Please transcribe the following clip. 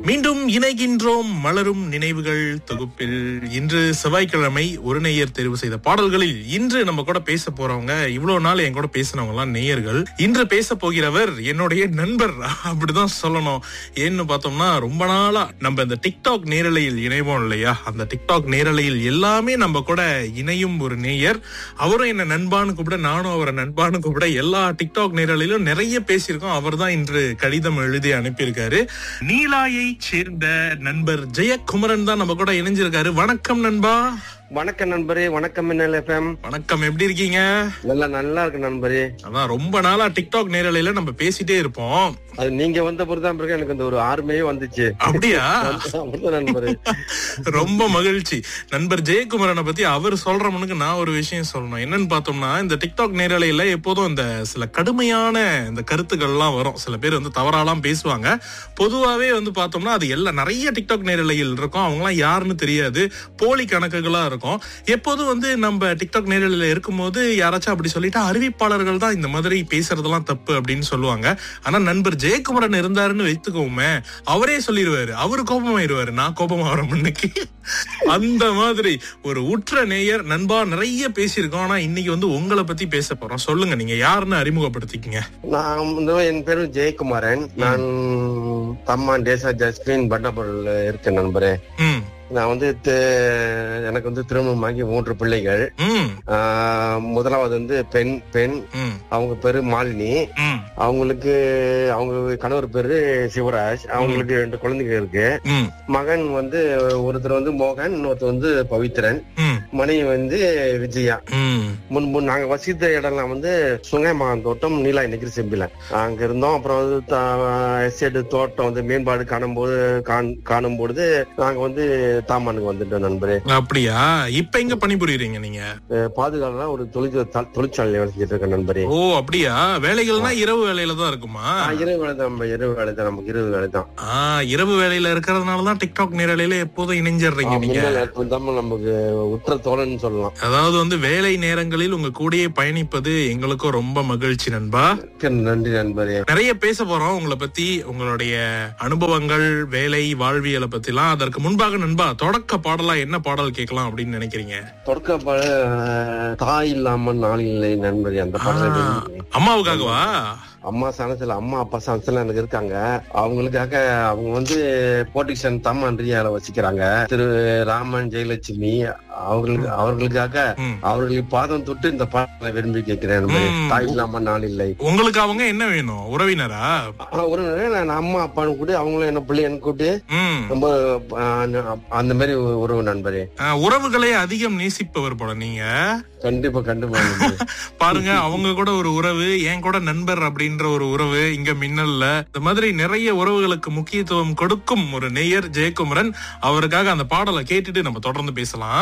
மீண்டும் இணைகின்றோம் மலரும் நினைவுகள் தொகுப்பில் இன்று செவ்வாய்க்கிழமை ஒரு நேயர் தேர்வு செய்த பாடல்களில் இன்று நம்ம கூட பேச போறவங்க இவ்வளவு நாள் என் கூட பேசினவங்க எல்லாம் நேயர்கள் இன்று பேச போகிறவர் என்னுடைய நண்பர் அப்படிதான் சொல்லணும் ஏன்னு பார்த்தோம்னா ரொம்ப நாளா நம்ம இந்த டிக்டாக் நேரலையில் இணைவோம் இல்லையா அந்த டிக்டாக் நேரலையில் எல்லாமே நம்ம கூட இணையும் ஒரு நேயர் அவரும் என்ன நண்பான்னு கூப்பிட நானும் அவரை நண்பான்னு கூப்பிட எல்லா டிக்டாக் நேரலையிலும் நிறைய பேசியிருக்கோம் அவர் தான் இன்று கடிதம் எழுதி அனுப்பியிருக்காரு நீலாயை சேர்ந்த நண்பர் ஜெயக்குமரன் தான் நம்ம கூட இணைஞ்சிருக்காரு வணக்கம் நண்பா வணக்கம் நண்பரே வணக்கம் மின்னல் எஃப்எம் வணக்கம் எப்படி இருக்கீங்க நல்லா நல்லா இருக்கு நண்பரே அதான் ரொம்ப நாளா டிக்டாக் நேரலையில நம்ம பேசிட்டே இருப்போம் அது நீங்க வந்த பொறுத்தான் பிறகு எனக்கு இந்த ஒரு ஆர்மையே வந்துச்சு அப்படியா அப்படிதான் நண்பரே ரொம்ப மகிழ்ச்சி நண்பர் ஜெயக்குமரனை பத்தி அவர் சொல்ற முன்னுக்கு நான் ஒரு விஷயம் சொல்லணும் என்னன்னு பார்த்தோம்னா இந்த டிக்டாக் நேரலையில எப்போதும் இந்த சில கடுமையான இந்த கருத்துக்கள்லாம் வரும் சில பேர் வந்து தவறாலாம் பேசுவாங்க பொதுவாவே வந்து பார்த்தோம்னா அது எல்லாம் நிறைய டிக்டாக் நேரலையில் இருக்கும் அவங்கலாம் யாருன்னு தெரியாது போலி கணக்குகளா இருக்கும் எப்போதும் வந்து நம்ம டிக்டாக் நேரலையில இருக்கும்போது யாராச்சும் அப்படி சொல்லிட்டா அறிவிப்பாளர்கள் தான் இந்த மாதிரி பேசுறதெல்லாம் தப்பு அப்படின்னு சொல்லுவாங்க ஆனா நண்பர் ஜெயக்குமரன் இருந்தாருன்னு வைத்துக்கோமே அவரே சொல்லிடுவாரு அவரு கோபமாயிருவாரு நான் கோபமாகற முன்னுக்கு அந்த மாதிரி ஒரு உற்ற நேயர் நண்பா நிறைய பேசியிருக்கோம் ஆனா இன்னைக்கு வந்து உங்களை பத்தி பேச போறோம் சொல்லுங்க நீங்க யாருன்னு அறிமுகப்படுத்திக்கங்க நான் வந்து என் பேரு ஜெயக்குமாரன் நான் தம்மான் தேசா ஜஸ்பின் பட்டாபுரில் இருக்கேன் நண்பரே ம் நான் வந்து தி- எனக்கு வந்து திருமணமாகி மூன்று பிள்ளைகள் ம் ஆஹ், முதலாவது வந்து பெண் பெண் ம் அவங்க பேரு மாலினி ம் அவங்களுக்கு அவங்க கணவர் பேரு சிவராஜ் அவங்களுக்கு ரெண்டு குழந்தைங்க இருக்கு ம் மகன் வந்து ஒருத்தர் வந்து மோகன் இன்னொருத்தர் வந்து பவித்ரன் ம் மனைவி வந்து விஜயா ம் முன்பு நாங்க வசித்த இடம்லாம் வந்து சுங்கைமகான் தோட்டம் நீலா நெகிரி செம்பில அங்க இருந்தோம் அப்புறம் வந்து எஸ்டேட் தோட்டம் வந்து மேம்பாடு காணும்போது காண்- காணும் பொழுது நாங்க வந்து தாமானுக்கு வந்துட்டோம் நண்பரே அப்படியா இப்ப எங்க பணிபுரியுறீங்க நீங்க அஹ் பாதுகாப்புல ஒரு தொழிற்சாலை தொழிற்சாலை வேலை செஞ்சுட்டு இருக்கேன் நண்பரே ஓ அப்படியா வேலைகள்னா இரவு வேலையில தான் இருக்குமா ஆஹ் இரவு வேலை தான் நம்ம இரவு வேலை தான் நமக்கு இரவு வேலை தான் ஆ இரவு வேலையில இருக்கிறதுனாலதான் டிக்டாக் நேரலையில எப்போதும் இணைஞ்சிடுறீங்க நீங்க முன்னாள் நட்பு தான் நமக்கு உற்ற தோழன்னு சொல்லலாம் அதாவது வந்து வேலை நேரங்களில் உங்க கூடயே பயணிப்பது எங்களுக்கும் ரொம்ப மகிழ்ச்சி நண்பா மிக்க நன்றி நண்பரே நிறைய பேச போறோம் உங்களை பத்தி உங்களுடைய அனுபவங்கள் வேலை வாழ்வியலை பத்திலாம் அதற்கு முன்பாக நண்பா தொடக்க பாடலா என்ன பாடல் கேட்கலாம் அப்படின்னு நினைக்கிறீங்க தொடக்க பாட அஹ், தாய் இல்லாம நாள் இல்லை நண்பரே அந்த பாடலை ஆ, விரும்புகிறேன். அம்மாவுக்காகவா அம்மா சனத்துல அம்மா அப்பா சனத்துல எனக்கு இருக்காங்க அவங்களுக்காக அவங்க வந்து போட்டிஷன் தம்மன்றியால வசிக்கிறாங்க திரு ராமன் ஜெயலட்சுமி அவங்களுக்கு அவர்களுக்காக ம். அவர்களுக்கு பாதம் தொட்டு இந்த பாடலை விரும்பி கேட்கிறேன் ம். தாய் இல்லாம நாள் இல்லை உங்களுக்கு அவங்க என்ன வேணும் உறவினரா ஆனா ஒரு நேரம் நான் அம்மா அப்பான்னு கூட அவங்களும் என்ன பிள்ளை எனக்கு கூட்டு ம் ரொம்ப அஹ், அந்த மாதிரி உறவு நண்பரே ஆ, உறவுகளை அதிகம் நேசிப்பவர் போல நீங்க கண்டிப்பா கண்டிப்பா நண்பரே. பாருங்க அவங்க கூட ஒரு உறவு என் கூட நண்பர் அப்படின்ற ஒரு உறவு இங்க மின்னல்ல இந்த மாதிரி நிறைய உறவுகளுக்கு முக்கியத்துவம் கொடுக்கும் ஒரு நேயர் ஜெயக்குமரன் அவருக்காக அந்த பாடலை கேட்டுட்டு நம்ம தொடர்ந்து பேசலாம்